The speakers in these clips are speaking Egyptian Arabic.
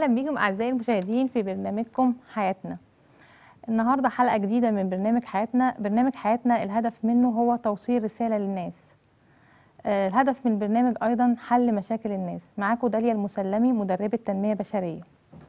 اهلا بيكم اعزائي المشاهدين في برنامجكم حياتنا النهارده حلقه جديده من برنامج حياتنا برنامج حياتنا الهدف منه هو توصيل رساله للناس آه، الهدف من البرنامج ايضا حل مشاكل الناس معاكم داليا المسلمي مدربه تنميه بشريه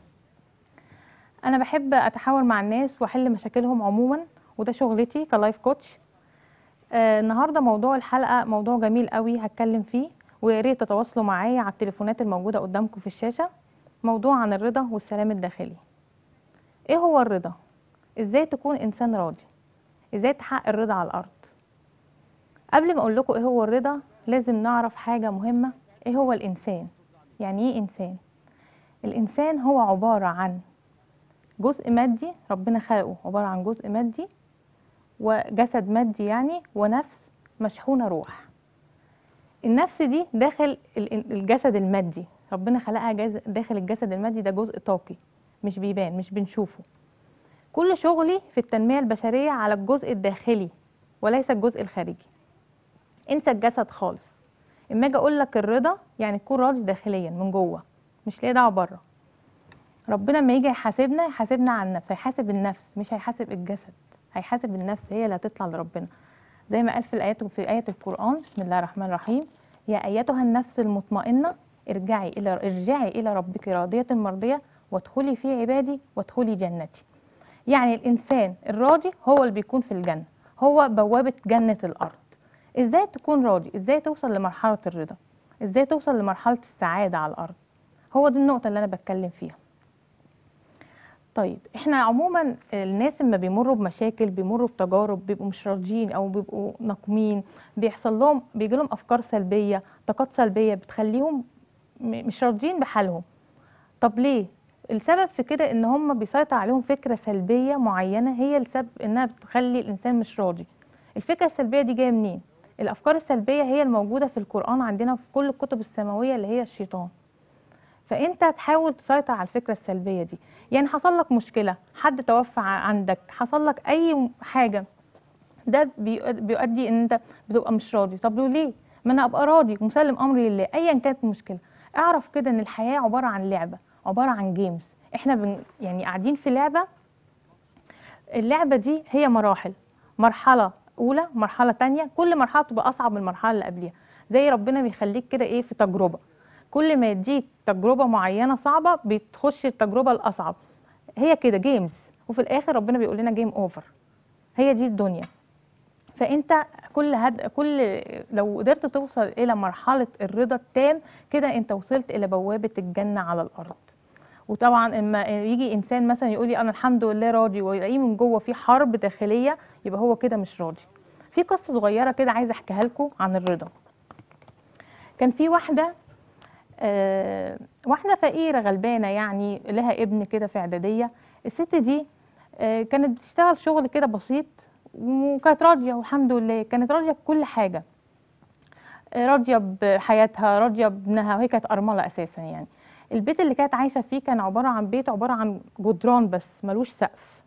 انا بحب اتحاور مع الناس واحل مشاكلهم عموما وده شغلتي كلايف كوتش آه، النهارده موضوع الحلقه موضوع جميل قوي هتكلم فيه ويا ريت تتواصلوا معايا على التليفونات الموجوده قدامكم في الشاشه موضوع عن الرضا والسلام الداخلي ايه هو الرضا ازاي تكون انسان راضي ازاي تحقق الرضا على الارض قبل ما اقول لكم ايه هو الرضا لازم نعرف حاجه مهمه ايه هو الانسان يعني ايه انسان الانسان هو عباره عن جزء مادي ربنا خلقه عباره عن جزء مادي وجسد مادي يعني ونفس مشحونه روح النفس دي داخل ال- الجسد المادي ربنا خلقها جز- داخل الجسد المادي ده جزء طاقي مش بيبان مش بنشوفه كل شغلي في التنمية البشرية على الجزء الداخلي وليس الجزء الخارجي انسى الجسد خالص اما اجي اقول لك الرضا يعني تكون راضي داخليا من جوه مش ليه دعوه بره ربنا لما يجي يحاسبنا يحاسبنا على النفس هيحاسب النفس مش هيحاسب الجسد هيحاسب النفس هي اللي هتطلع لربنا زي ما قال في الايات في ايه القران بسم الله الرحمن الرحيم يا ايتها النفس المطمئنه ارجعي الى ارجعي الى ربك راضيه مرضيه وادخلي في عبادي وادخلي جنتي يعني الانسان الراضي هو اللي بيكون في الجنه هو بوابه جنه الارض ازاي تكون راضي ازاي توصل لمرحله الرضا ازاي توصل لمرحله السعاده على الارض هو دي النقطه اللي انا بتكلم فيها طيب احنا عموما الناس لما بيمروا بمشاكل بيمروا بتجارب بيبقوا مش راضيين او بيبقوا ناقمين بيحصل لهم بيجي لهم افكار سلبيه طاقات سلبيه بتخليهم م- مش راضيين بحالهم طب ليه السبب في كده ان هم بيسيطر عليهم فكره سلبيه معينه هي السبب انها بتخلي الانسان مش راضي الفكره السلبيه دي جايه منين الافكار السلبيه هي الموجوده في القران عندنا في كل الكتب السماويه اللي هي الشيطان فانت تحاول تسيطر على الفكره السلبيه دي يعني حصل لك مشكله حد توفى ع- عندك حصل لك اي م- حاجه ده بيؤ- بيؤدي ان انت بتبقى مش راضي طب ليه ما انا ابقى راضي ومسلم امري لله ايا كانت المشكله اعرف كده ان الحياه عباره عن لعبه عباره عن جيمز احنا بن يعني قاعدين في لعبه اللعبه دي هي مراحل مرحله اولى مرحله تانية كل مرحله تبقى اصعب من المرحله اللي قبليها زي ربنا بيخليك كده ايه في تجربه كل ما يديك تجربه معينه صعبه بتخش التجربه الاصعب هي كده جيمز وفي الاخر ربنا بيقول لنا جيم اوفر هي دي الدنيا فانت كل هد... كل لو قدرت توصل الى مرحله الرضا التام كده انت وصلت الى بوابه الجنه على الارض وطبعا اما يجي انسان مثلا يقول لي انا الحمد لله راضي ويلاقيه من جوه في حرب داخليه يبقى هو كده مش راضي في قصه صغيره كده عايزه احكيها لكم عن الرضا كان في واحده آه واحده فقيره غلبانه يعني لها ابن كده في اعداديه الست دي آه كانت بتشتغل شغل كده بسيط وكانت راضيه والحمد لله كانت راضيه بكل حاجه آه، راضيه بحياتها راضيه بابنها وهي كانت ارمله اساسا يعني البيت اللي كانت عايشه فيه كان عباره عن بيت عباره عن جدران بس ملوش سقف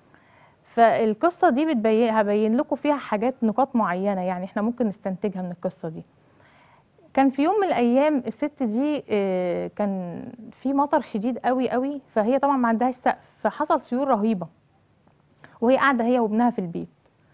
فالقصه دي بتبين هبين لكم فيها حاجات نقاط معينه يعني احنا ممكن نستنتجها من القصه دي كان في يوم من الايام الست دي آه، كان في مطر شديد قوي قوي فهي طبعا ما عندهاش سقف فحصل سيول رهيبه وهي قاعده هي وابنها في البيت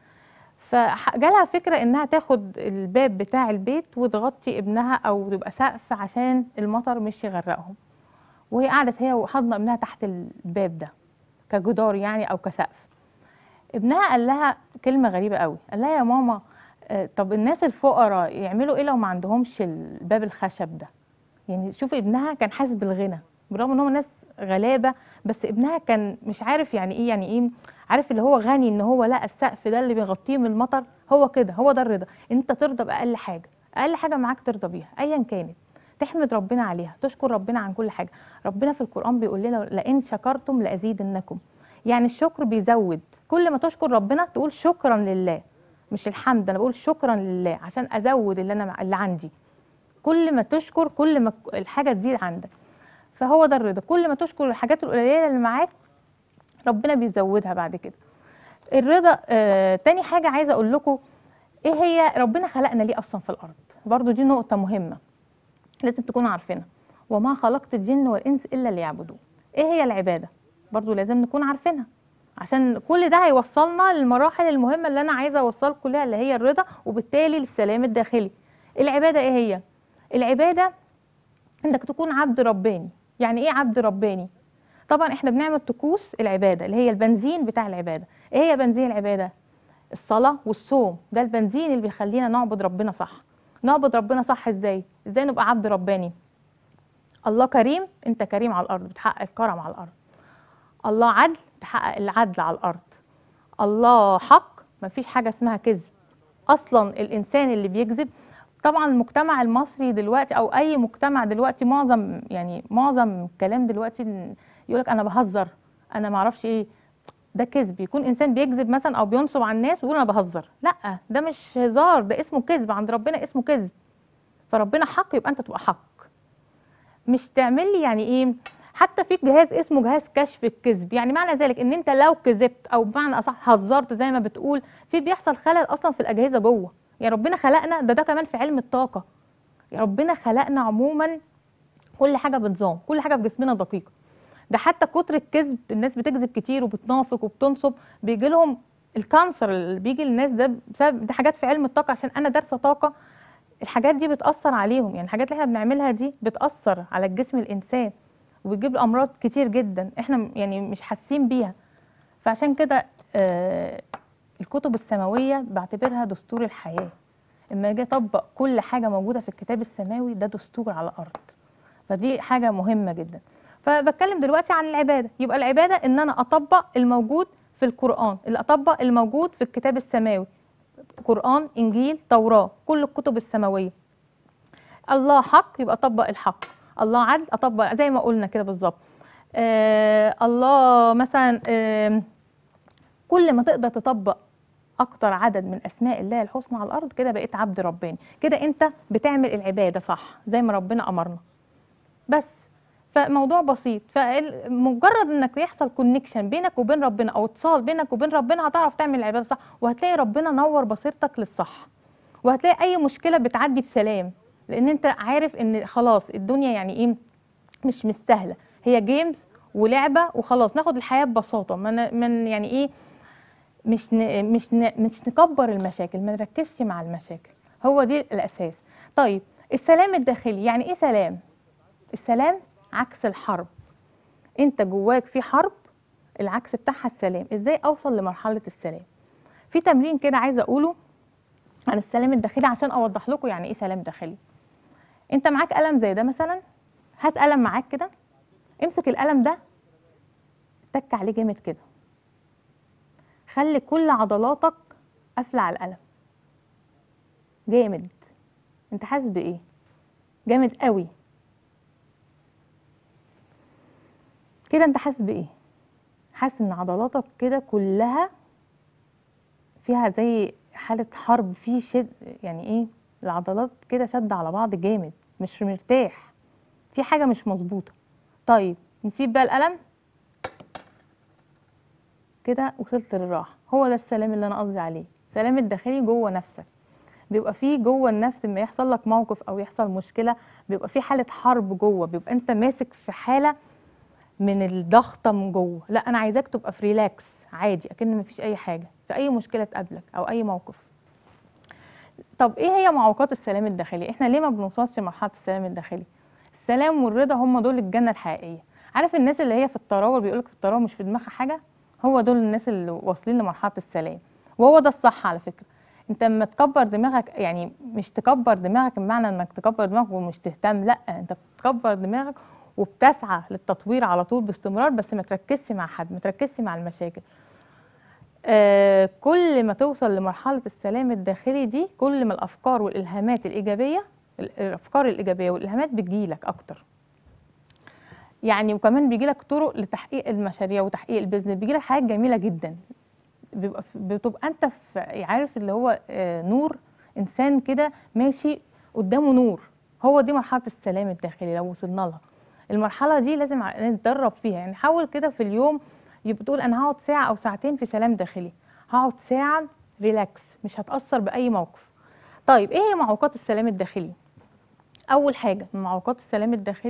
فجالها فكره انها تاخد الباب بتاع البيت وتغطي ابنها او تبقى سقف عشان المطر مش يغرقهم وهي قعدت هي وحاضنه ابنها تحت الباب ده كجدار يعني او كسقف ابنها قال لها كلمه غريبه قوي قال لها يا ماما آه، طب الناس الفقراء يعملوا ايه لو ما عندهمش الباب الخشب ده يعني شوف ابنها كان حاسس بالغنى برغم ان هم ناس غلابه بس ابنها كان مش عارف يعني ايه يعني ايه عارف اللي هو غني ان هو لقى السقف ده اللي بيغطيه من المطر هو كده هو ده الرضا انت ترضى باقل حاجه اقل حاجه معاك ترضى بيها ايا كانت تحمد ربنا عليها تشكر ربنا عن كل حاجه ربنا في القران بيقول لنا لئن شكرتم لازيدنكم يعني الشكر بيزود كل ما تشكر ربنا تقول شكرا لله مش الحمد انا بقول شكرا لله عشان ازود اللي انا اللي عندي كل ما تشكر كل ما الحاجه تزيد عندك فهو ده الرضا كل ما تشكر الحاجات القليله اللي معاك ربنا بيزودها بعد كده الرضا آه تاني حاجه عايزه اقول لكم ايه هي ربنا خلقنا ليه اصلا في الارض برضو دي نقطه مهمه لازم تكونوا عارفينها وما خلقت الجن والانس الا ليعبدون ايه هي العباده برضو لازم نكون عارفينها عشان كل ده هيوصلنا للمراحل المهمه اللي انا عايزه اوصلكم ليها اللي هي الرضا وبالتالي للسلام الداخلي العباده ايه هي العباده انك تكون عبد رباني يعني ايه عبد رباني طبعا احنا بنعمل طقوس العباده اللي هي البنزين بتاع العباده ايه هي بنزين العباده الصلاه والصوم ده البنزين اللي بيخلينا نعبد ربنا صح نعبد ربنا صح ازاي ازاي نبقى عبد رباني الله كريم انت كريم على الارض بتحقق الكرم على الارض الله عدل تحقق العدل على الارض الله حق مفيش حاجه اسمها كذب اصلا الانسان اللي بيكذب طبعا المجتمع المصري دلوقتي او اي مجتمع دلوقتي معظم يعني معظم الكلام دلوقتي يقول لك انا بهزر انا ما اعرفش ايه ده كذب يكون انسان بيكذب مثلا او بينصب على الناس ويقول انا بهزر لا ده مش هزار ده اسمه كذب عند ربنا اسمه كذب فربنا حق يبقى انت تبقى حق مش تعمل لي يعني ايه حتى في جهاز اسمه جهاز كشف الكذب يعني معنى ذلك ان انت لو كذبت او بمعنى اصح هزرت زي ما بتقول في بيحصل خلل اصلا في الاجهزه جوه يعني ربنا خلقنا ده ده كمان في علم الطاقه ربنا خلقنا عموما كل حاجه بنظام كل حاجه في جسمنا دقيقه ده حتى كتر الكذب الناس بتكذب كتير وبتنافق وبتنصب بيجي لهم الكانسر اللي بيجي للناس ده بسبب دي حاجات في علم الطاقه عشان انا دارسه طاقه الحاجات دي بتاثر عليهم يعني الحاجات اللي احنا بنعملها دي بتاثر على الجسم الانسان وبتجيب امراض كتير جدا احنا يعني مش حاسين بيها فعشان كده آه الكتب السماويه بعتبرها دستور الحياه اما اجي اطبق كل حاجه موجوده في الكتاب السماوي ده دستور على الارض فدي حاجه مهمه جدا فبتكلم دلوقتي عن العباده يبقى العباده ان انا اطبق الموجود في القران اللي اطبق الموجود في الكتاب السماوي قران انجيل توراه كل الكتب السماويه الله حق يبقى اطبق الحق الله عدل اطبق زي ما قلنا كده بالظبط آه الله مثلا آه كل ما تقدر تطبق اكتر عدد من اسماء الله الحسنى على الارض كده بقيت عبد رباني كده انت بتعمل العباده صح زي ما ربنا امرنا بس فموضوع بسيط فمجرد انك يحصل كونكشن بينك وبين ربنا او اتصال بينك وبين ربنا هتعرف تعمل العباده صح وهتلاقي ربنا نور بصيرتك للصح وهتلاقي اي مشكله بتعدي بسلام لان انت عارف ان خلاص الدنيا يعني ايه مش مستاهله هي جيمز ولعبه وخلاص ناخد الحياه ببساطه من من يعني ايه مش ن مش ن مش نكبر المشاكل ما نركزش مع المشاكل هو دي الاساس طيب السلام الداخلي يعني ايه سلام السلام عكس الحرب انت جواك في حرب العكس بتاعها السلام ازاي اوصل لمرحله السلام في تمرين كده عايزه اقوله عن السلام الداخلي عشان اوضح لكم يعني ايه سلام داخلي انت معاك قلم زي ده مثلا هات قلم معاك كده امسك القلم ده تك عليه جامد كده خلي كل عضلاتك قافله على القلم جامد انت حاسس بايه جامد قوي كده انت حاسس بايه حاسس ان عضلاتك كده كلها فيها زي حاله حرب في شد يعني ايه العضلات كده شد على بعض جامد مش مرتاح في حاجه مش مظبوطه طيب نسيب بقى القلم كده وصلت للراحه هو ده السلام اللي انا قصدي عليه السلام الداخلي جوه نفسك بيبقى فيه جوه النفس لما يحصل لك موقف او يحصل مشكله بيبقى في حاله حرب جوه بيبقى انت ماسك في حاله من الضغطه من جوه لا انا عايزاك تبقى في ريلاكس عادي اكن مفيش اي حاجه في اي مشكله تقابلك او اي موقف طب ايه هي معوقات السلام الداخلي احنا ليه ما بنوصلش لمرحله السلام الداخلي السلام والرضا هم دول الجنه الحقيقيه عارف الناس اللي هي في الطراوه اللي بيقولك في الطراوه مش في دماغها حاجه هو دول الناس اللي واصلين لمرحله السلام وهو ده الصح على فكره انت لما تكبر دماغك يعني مش تكبر دماغك بمعنى انك تكبر دماغك ومش تهتم لا انت بتكبر دماغك وبتسعى للتطوير على طول باستمرار بس ما تركزش مع حد ما تركزش مع المشاكل آه كل ما توصل لمرحلة السلام الداخلي دي كل ما الأفكار والإلهامات الإيجابية الأفكار الإيجابية والإلهامات بتجيلك أكتر يعني وكمان بيجيلك طرق لتحقيق المشاريع وتحقيق البيزنس بيجيلك حاجات جميلة جدا بيبقى بتبقى أنت في عارف اللي هو آه نور إنسان كده ماشي قدامه نور هو دي مرحلة السلام الداخلي لو وصلنا لها المرحلة دي لازم نتدرب فيها يعني حاول كده في اليوم يبقى تقول انا هقعد ساعة او ساعتين في سلام داخلي هقعد ساعة ريلاكس مش هتأثر بأي موقف طيب ايه هي معوقات السلام الداخلي اول حاجة من معوقات السلام الداخلي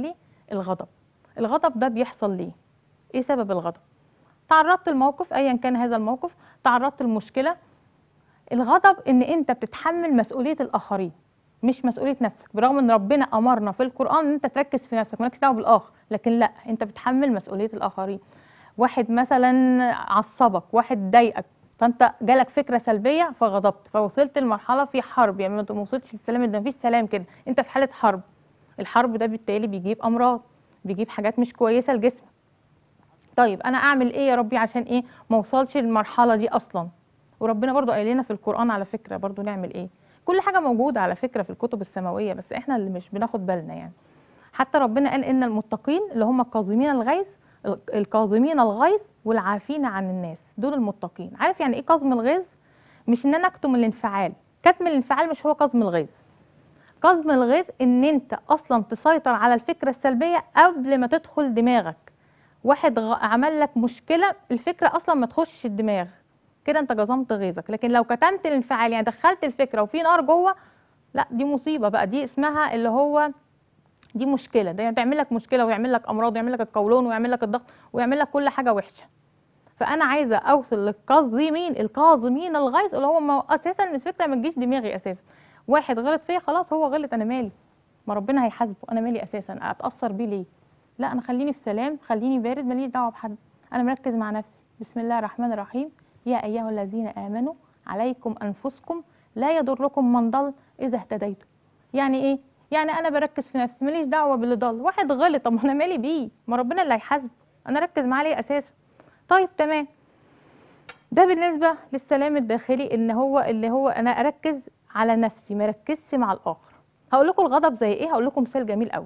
الغضب الغضب ده بيحصل ليه ايه سبب الغضب تعرضت لموقف ايا كان هذا الموقف تعرضت لمشكله الغضب ان انت بتتحمل مسؤوليه الاخرين مش مسؤوليه نفسك برغم ان ربنا امرنا في القران ان انت تركز في نفسك مالكش دعوه بالاخر لكن لا انت بتحمل مسؤوليه الاخرين واحد مثلا عصبك واحد ضايقك فانت جالك فكره سلبيه فغضبت فوصلت لمرحله في حرب يعني ما وصلتش للسلام ده مفيش سلام كده انت في حاله حرب الحرب ده بالتالي بيجيب امراض بيجيب حاجات مش كويسه لجسمك طيب انا اعمل ايه يا ربي عشان ايه ما اوصلش للمرحله دي اصلا وربنا برضو قايل لنا في القران على فكره برضو نعمل ايه كل حاجه موجوده على فكره في الكتب السماويه بس احنا اللي مش بناخد بالنا يعني حتى ربنا قال ان المتقين اللي هم الكاظمين الغيظ الكاظمين الغيظ والعافين عن الناس دول المتقين عارف يعني ايه كظم الغيظ مش ان انا اكتم الانفعال كتم الانفعال مش هو كظم الغيظ كظم الغيظ ان انت اصلا تسيطر على الفكره السلبيه قبل ما تدخل دماغك واحد غ- عمل لك مشكله الفكره اصلا ما تخش الدماغ كده انت جزمت غيظك لكن لو كتمت الانفعال يعني دخلت الفكره وفي نار جوه لا دي مصيبه بقى دي اسمها اللي هو دي مشكله ده يعني تعمل لك مشكله ويعمل لك امراض ويعمل لك القولون ويعمل لك الضغط ويعمل لك كل حاجه وحشه فانا عايزه اوصل للكاظمين الكاظمين الغيظ اللي هو ما اساسا الفكره ما تجيش دماغي اساسا واحد غلط فيا خلاص هو غلط انا مالي ما ربنا هيحاسبه انا مالي اساسا اتاثر بيه ليه لا انا خليني في سلام خليني بارد ماليش دعوه بحد انا مركز مع نفسي بسم الله الرحمن الرحيم يا ايها الذين امنوا عليكم انفسكم لا يضركم من ضل اذا اهتديتم يعني ايه يعني انا بركز في نفسي ماليش دعوه باللي ضل واحد غلط طب ما انا مالي بيه ما ربنا اللي هيحاسبه انا اركز معاه ليه اساسا طيب تمام ده بالنسبه للسلام الداخلي ان هو اللي هو انا اركز على نفسي ما اركزش مع الاخر هقول لكم الغضب زي ايه هقول لكم مثال جميل قوي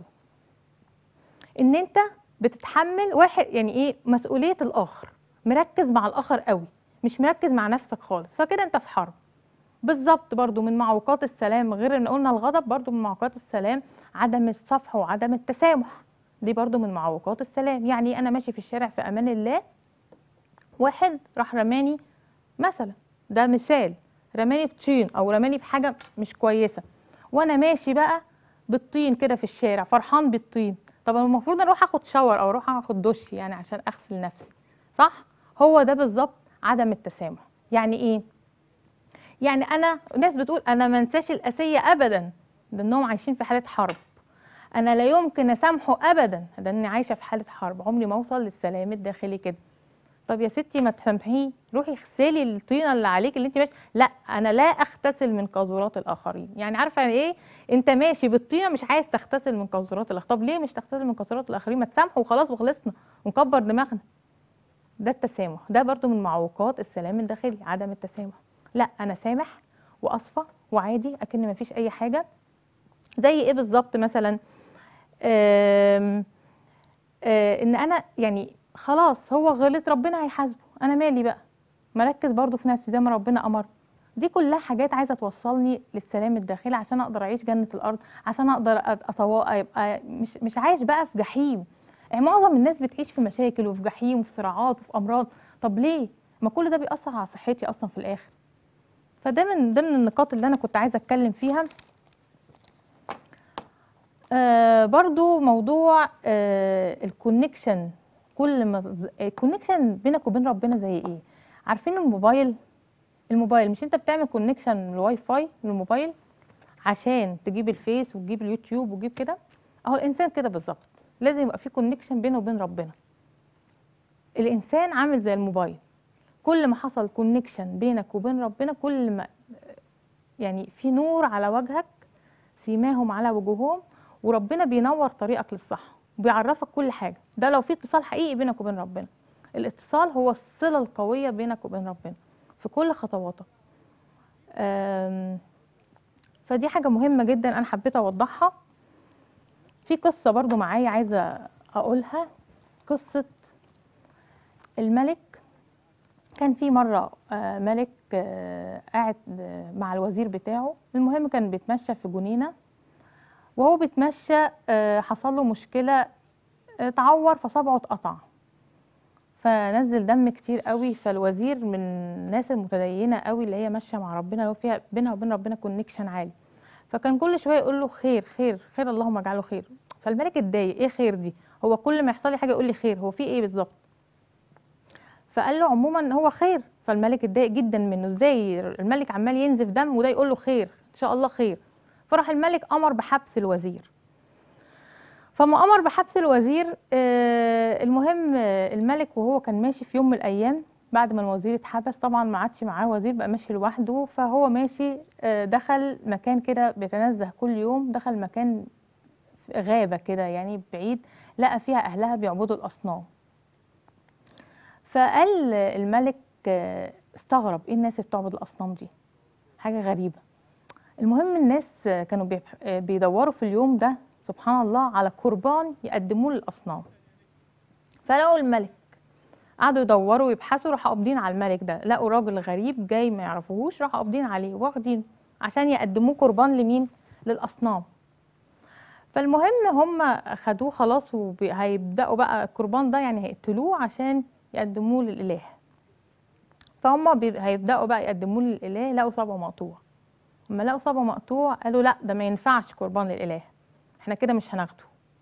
ان انت بتتحمل واحد يعني ايه مسؤوليه الاخر مركز مع الاخر قوي مش مركز مع نفسك خالص فكده انت في حرب بالظبط برضو من معوقات السلام غير ان قلنا الغضب برضو من معوقات السلام عدم الصفح وعدم التسامح دي برضو من معوقات السلام يعني انا ماشي في الشارع في امان الله واحد راح رماني مثلا ده مثال رماني بطين او رماني بحاجه مش كويسه وانا ماشي بقى بالطين كده في الشارع فرحان بالطين طب أنا المفروض اروح اخد شاور او اروح اخد دش يعني عشان اغسل نفسي صح هو ده بالظبط عدم التسامح يعني ايه يعني انا ناس بتقول انا ما انساش الاسيه ابدا ده انهم عايشين في حاله حرب انا لا يمكن اسامحه ابدا ده اني عايشه في حاله حرب عمري ما اوصل للسلام الداخلي كده طب يا ستي ما تسامحيه روحي اغسلي الطينه اللي عليك اللي انت ماشي لا انا لا اغتسل من قاذورات الاخرين يعني عارفه يعني ايه انت ماشي بالطينه مش عايز تغتسل من قاذورات الاخرين طب ليه مش تغتسل من قاذورات الاخرين ما تسامحوا وخلاص وخلصنا ونكبر دماغنا ده التسامح ده برضو من معوقات السلام الداخلي عدم التسامح لا انا سامح واصفى وعادي اكن ما فيش اي حاجه زي ايه بالظبط مثلا آم، آه، ان انا يعني خلاص هو غلط ربنا هيحاسبه انا مالي بقى مركز برضو في نفسي زي ما ربنا امر دي كلها حاجات عايزه توصلني للسلام الداخلي عشان اقدر اعيش جنه الارض عشان اقدر اتواء يبقى مش مش عايش بقى في جحيم يعني معظم الناس بتعيش في مشاكل وفي جحيم وفي صراعات وفي امراض طب ليه ما كل ده بيأثر على صحتي اصلا في الاخر فده من ضمن النقاط اللي انا كنت عايزه اتكلم فيها آه برضو موضوع آه الكونكشن كل ما الكونكشن بينك وبين ربنا زي ايه عارفين الموبايل الموبايل مش انت بتعمل كونكشن الواي فاي للموبايل عشان تجيب الفيس وتجيب اليوتيوب وتجيب كده اهو الانسان كده بالظبط لازم يبقى في كونكشن بينه وبين ربنا الانسان عامل زي الموبايل كل ما حصل كونكشن بينك وبين ربنا كل ما يعني في نور على وجهك سيماهم على وجوههم وربنا بينور طريقك للصح وبيعرفك كل حاجه ده لو في اتصال حقيقي بينك وبين ربنا الاتصال هو الصله القويه بينك وبين ربنا في كل خطواتك أم، فدي حاجه مهمه جدا انا حبيت اوضحها في قصه برضو معايا عايزه اقولها قصه الملك كان في مرة آه، ملك آه، قاعد آه، مع الوزير بتاعه المهم كان بيتمشى في جنينة وهو بيتمشى آه، حصل له مشكلة آه، اتعور فصبعه اتقطع فنزل دم كتير قوي فالوزير من الناس المتدينة قوي اللي هي ماشية مع ربنا اللي هو فيها بينها وبين ربنا كونكشن عالي فكان كل شوية يقول له خير خير خير اللهم اجعله خير فالملك اتضايق ايه خير دي هو كل ما يحصل لي حاجه يقول لي خير هو في ايه بالظبط فقال له عموما هو خير فالملك اتضايق جدا منه ازاي الملك عمال ينزف دم وده يقول له خير ان شاء الله خير فراح الملك امر بحبس الوزير فما امر بحبس الوزير آه، المهم آه، الملك وهو كان ماشي في يوم من الايام بعد ما الوزير اتحبس طبعا ما عادش معاه وزير بقى ماشي لوحده فهو ماشي آه، دخل مكان كده بيتنزه كل يوم دخل مكان غابة كده يعني بعيد لقى فيها أهلها بيعبدوا الأصنام فقال الملك آه، استغرب ايه الناس اللي بتعبد الأصنام دي حاجة غريبة المهم الناس آه، كانوا بيبح- آه، بيدوروا في اليوم ده سبحان الله على قربان يقدموه للأصنام فلقوا الملك قعدوا يدوروا ويبحثوا راحوا قابضين على الملك ده لقوا راجل غريب جاي ما يعرفوهوش راحوا قابضين عليه واخدين عشان يقدموه قربان لمين للأصنام فالمهم هم خدوه خلاص وهيبدأوا بقى القربان ده يعني هيقتلوه عشان يقدموه للإله فهم بي- هيبدأوا بقى يقدموه للإله لقوا صبع مقطوع لما لقوا صبع مقطوع قالوا لا ده ما ينفعش قربان للإله احنا كده مش هناخده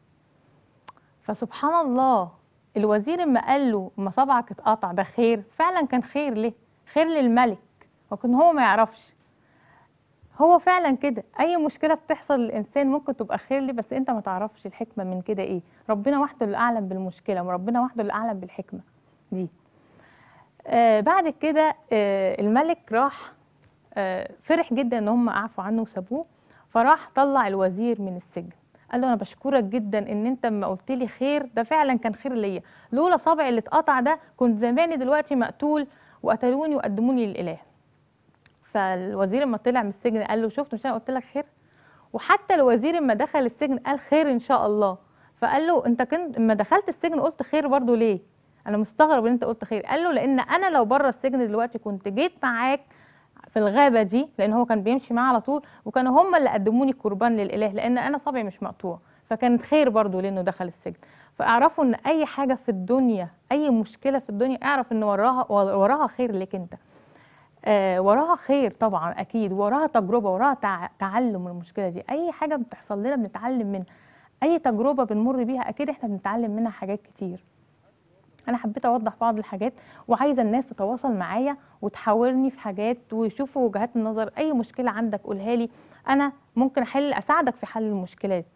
فسبحان الله الوزير اما قال له ما صبعك اتقطع ده خير فعلا كان خير ليه خير للملك وكان هو ما يعرفش هو فعلا كده اي مشكله بتحصل للانسان ممكن تبقى خير ليه بس انت ما تعرفش الحكمه من كده ايه ربنا وحده اللي اعلم بالمشكله وربنا وحده اللي اعلم بالحكمه دي آه بعد كده آه الملك راح آه فرح جدا ان هم عفوا عنه وسابوه فراح طلع الوزير من السجن قال له انا بشكرك جدا ان انت لما قلت لي خير ده فعلا كان خير ليا لولا صابعي اللي اتقطع ده كنت زماني دلوقتي مقتول وقتلوني وقدموني للاله فالوزير لما طلع من السجن قال له شفت مش انا قلت لك خير وحتى الوزير لما دخل السجن قال خير ان شاء الله فقال له انت كنت لما دخلت السجن قلت خير برضو ليه انا مستغرب ان انت قلت خير قال له لان انا لو بره السجن دلوقتي كنت جيت معاك في الغابه دي لان هو كان بيمشي معاه على طول وكانوا هم اللي قدموني قربان للاله لان انا صبعي مش مقطوع فكانت خير برضو لانه دخل السجن فاعرفوا ان اي حاجه في الدنيا اي مشكله في الدنيا اعرف ان وراها وراها خير ليك انت آه وراها خير طبعا اكيد وراها تجربه وراها تع- تعلم من المشكله دي اي حاجه بتحصل لنا بنتعلم منها اي تجربه بنمر بيها اكيد احنا بنتعلم منها حاجات كتير انا حبيت اوضح بعض الحاجات وعايزه الناس تتواصل معايا وتحاورني في حاجات ويشوفوا وجهات النظر اي مشكله عندك قولها لي انا ممكن احل اساعدك في حل المشكلات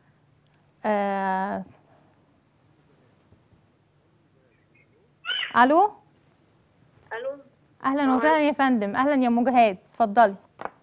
آه... الو الو اهلا السلام وسهلا يا فندم اهلا يا مجاهد اتفضلي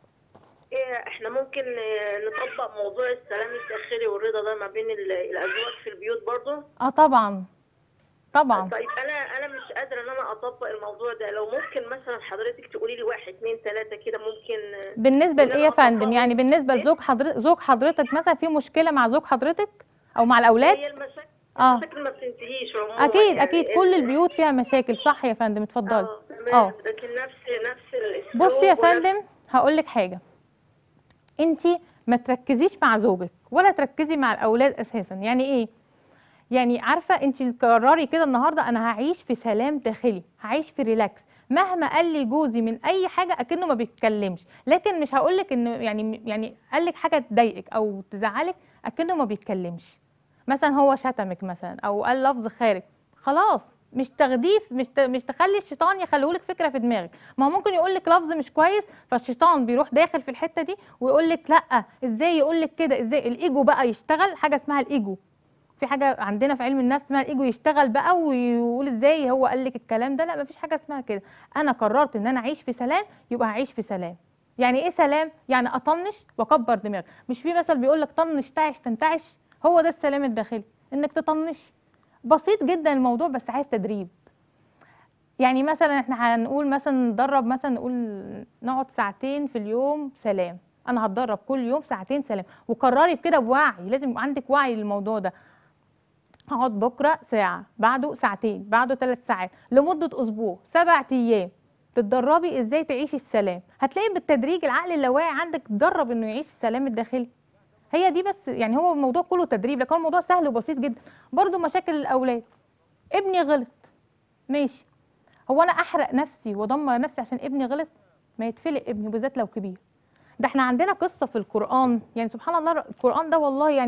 إيه احنا ممكن آه، نطبق موضوع السلام الداخلي والرضا ده ما بين ال- الازواج في البيوت برضه اه طبعا طبعا طيب انا انا مش قادره ان انا اطبق الموضوع ده لو ممكن مثلا حضرتك تقولي لي واحد اتنين تلاته كده ممكن آه، بالنسبه إن لايه يا أنا فندم أطبقه. يعني بالنسبه إيه؟ لزوج حضرتك زوج حضرتك مثلا في مشكله مع زوج حضرتك او مع الاولاد هي المشاكل اه المشاكل ما بتنتهيش عموما اكيد يعني اكيد كل ال- البيوت فيها مشاكل صح يا فندم اتفضلي اه تمام اه. لكن نفس نفس الاسلوب بصي يا ونفس- فندم هقول لك حاجه انت ما تركزيش مع زوجك ولا تركزي مع الاولاد اساسا يعني ايه يعني عارفه انت قرري كده النهارده انا هعيش في سلام داخلي هعيش في ريلاكس مهما قال لي جوزي من اي حاجه اكنه ما بيتكلمش لكن مش هقول لك ان يعني يعني قال لك حاجه تضايقك او تزعلك اكنه ما بيتكلمش مثلا هو شتمك مثلا او قال لفظ خارج خلاص مش تغديف مش ت- مش تخلي الشيطان يخليهولك فكره في دماغك ما هو ممكن يقول لك لفظ مش كويس فالشيطان بيروح داخل في الحته دي ويقول لك لا ازاي يقول لك كده ازاي الايجو بقى يشتغل حاجه اسمها الايجو في حاجه عندنا في علم النفس اسمها الايجو يشتغل بقى ويقول ازاي هو قال لك الكلام ده لا مفيش حاجه اسمها كده انا قررت ان انا اعيش في سلام يبقى هعيش في سلام يعني ايه سلام يعني اطنش واكبر دماغي مش في مثل بيقول لك طنش تعش تنتعش هو ده السلام الداخلي انك تطنش بسيط جدا الموضوع بس عايز تدريب يعني مثلا احنا هنقول مثلا ندرب مثلا نقول نقعد ساعتين في اليوم سلام انا هتدرب كل يوم ساعتين سلام وقرري بكده بوعي لازم يبقى عندك وعي للموضوع ده هقعد بكره ساعه بعده ساعتين بعده ثلاث ساعات لمده اسبوع سبع ايام تتدربي ازاي تعيشي السلام هتلاقي بالتدريج العقل اللاواعي عندك اتدرب انه يعيش السلام الداخلي هي دي بس يعني هو الموضوع كله تدريب لكن هو الموضوع سهل وبسيط جدا برضو مشاكل الاولاد ابني غلط ماشي هو انا احرق نفسي وادمر نفسي عشان ابني غلط ما يتفلق ابني بالذات لو كبير ده احنا عندنا قصه في القران يعني سبحان الله القران ده والله يعني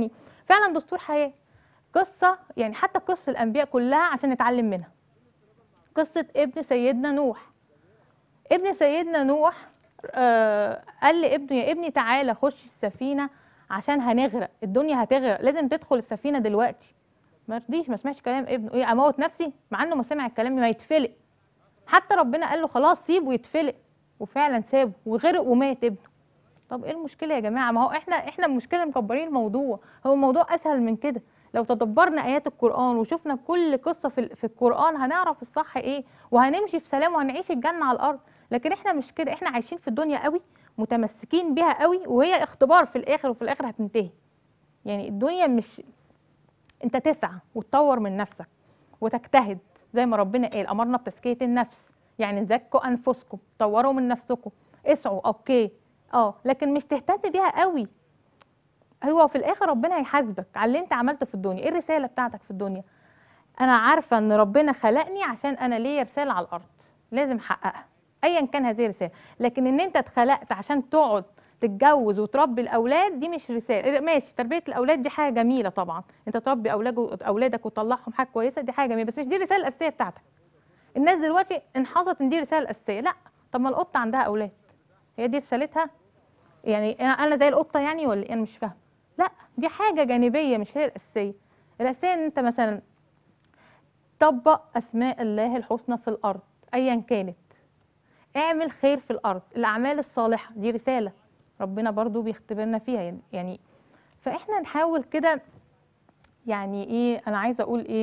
فعلا دستور حياه قصه يعني حتى قصه الانبياء كلها عشان نتعلم منها قصه ابن سيدنا نوح ابن سيدنا نوح آه قال لابنه يا ابني تعالى خش السفينه عشان هنغرق الدنيا هتغرق لازم تدخل السفينه دلوقتي ما رضيش ما سمعش كلام ابنه ايه اموت نفسي مع انه ما سمع الكلام ما يتفلق حتى ربنا قال له خلاص سيبه يتفلق وفعلا سابه وغرق ومات ابنه طب ايه المشكله يا جماعه ما هو احنا احنا المشكله مكبرين الموضوع هو الموضوع اسهل من كده لو تدبرنا ايات القران وشفنا كل قصه في, ال- في القران هنعرف الصح ايه وهنمشي في سلام وهنعيش الجنه على الارض لكن احنا مش كده احنا عايشين في الدنيا قوي متمسكين بيها قوي وهي اختبار في الاخر وفي الاخر هتنتهي يعني الدنيا مش انت تسعى وتطور من نفسك وتجتهد زي ما ربنا قال امرنا بتزكيه النفس يعني زكوا انفسكم طوروا من نفسكم اسعوا اوكي اه لكن مش تهتم بيها قوي هو في الاخر ربنا هيحاسبك على اللي انت عملته في الدنيا ايه الرساله بتاعتك في الدنيا انا عارفه ان ربنا خلقني عشان انا ليا رساله على الارض لازم احققها ايا كان هذه الرساله لكن ان انت اتخلقت عشان تقعد تتجوز وتربي الاولاد دي مش رساله ماشي تربيه الاولاد دي حاجه جميله طبعا انت تربي اولاد اولادك وتطلعهم حاجه كويسه دي حاجه جميله بس مش دي الرساله الاساسيه بتاعتك الناس دلوقتي انحصت ان دي الرساله الاساسيه لا طب ما القطه عندها اولاد هي دي رسالتها يعني أنا- انا زي القطه يعني ولا إيه؟ انا مش فاهمه لا دي حاجه جانبيه مش هي الاساسيه الاساسيه ان انت مثلا طبق اسماء الله الحسنى في الارض ايا كانت اعمل خير في الارض الاعمال الصالحه دي رساله ربنا برضو بيختبرنا فيها يعني- يعني فاحنا نحاول كده يعني ايه انا عايزه اقول ايه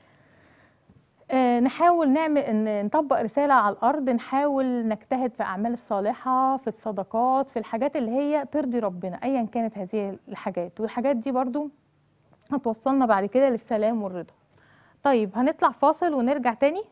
آه نحاول نعمل ان نطبق رساله على الارض نحاول نجتهد في اعمال الصالحه في الصدقات في الحاجات اللي هي ترضي ربنا ايا كانت هذه الحاجات والحاجات دي برضو هتوصلنا بعد كده للسلام والرضا طيب هنطلع فاصل ونرجع تاني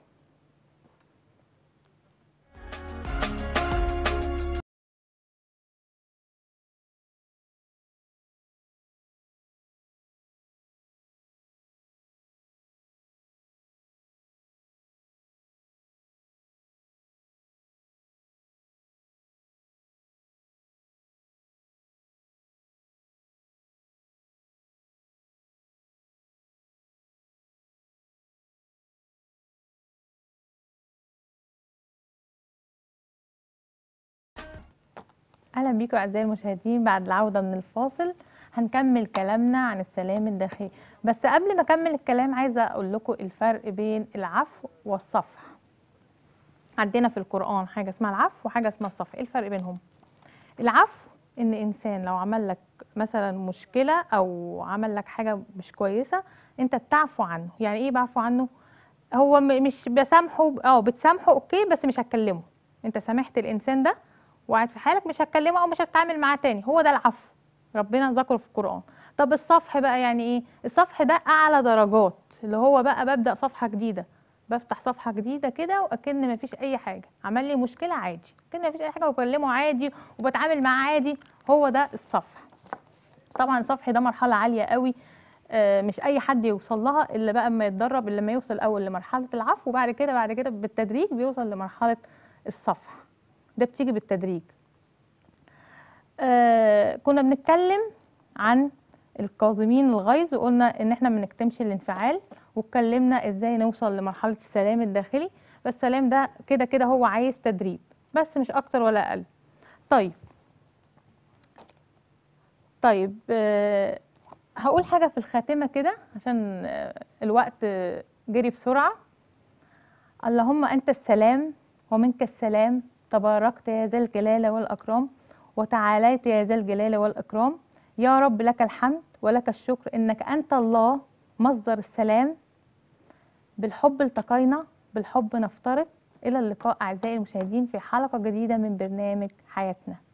اهلا بيكم اعزائي المشاهدين بعد العوده من الفاصل هنكمل كلامنا عن السلام الداخلي بس قبل ما اكمل الكلام عايزه اقول لكم الفرق بين العفو والصفح عندنا في القران حاجه اسمها العفو وحاجه اسمها الصفح ايه الفرق بينهم العفو ان انسان لو عمل لك مثلا مشكله او عمل لك حاجه مش كويسه انت بتعفو عنه يعني ايه بعفو عنه هو م- مش بسامحه اه بتسامحه اوكي بس مش هتكلمه انت سامحت الانسان ده وقاعد في حالك مش هتكلمه او مش هتتعامل معاه تاني هو ده العفو ربنا ذكره في القرآن طب الصفح بقى يعني ايه الصفح ده اعلى درجات اللي هو بقى ببدأ صفحة جديدة بفتح صفحة جديدة كده واكن مفيش اي حاجة عمل لي مشكلة عادي اكن مفيش اي حاجة وبكلمه عادي وبتعامل معاه عادي هو ده الصفح طبعا الصفح ده مرحلة عالية قوي آه، مش اي حد يوصل لها الا بقى اما يتدرب الا لما يوصل الاول لمرحلة العفو وبعد كده بعد كده بالتدريج بيوصل لمرحلة الصفح ده بتيجي بالتدريج آه كنا بنتكلم عن الكاظمين الغيظ وقلنا ان احنا ما نكتمش الانفعال واتكلمنا ازاي نوصل لمرحله السلام الداخلي بس السلام ده كده كده هو عايز تدريب بس مش اكتر ولا اقل طيب طيب آه هقول حاجه في الخاتمه كده عشان آه الوقت آه، جري بسرعه اللهم انت السلام ومنك السلام تباركت يا ذا الجلال والاكرام وتعاليت يا ذا الجلال والاكرام يا رب لك الحمد ولك الشكر انك انت الله مصدر السلام بالحب التقينا بالحب نفترق الى اللقاء اعزائي المشاهدين في حلقه جديده من برنامج حياتنا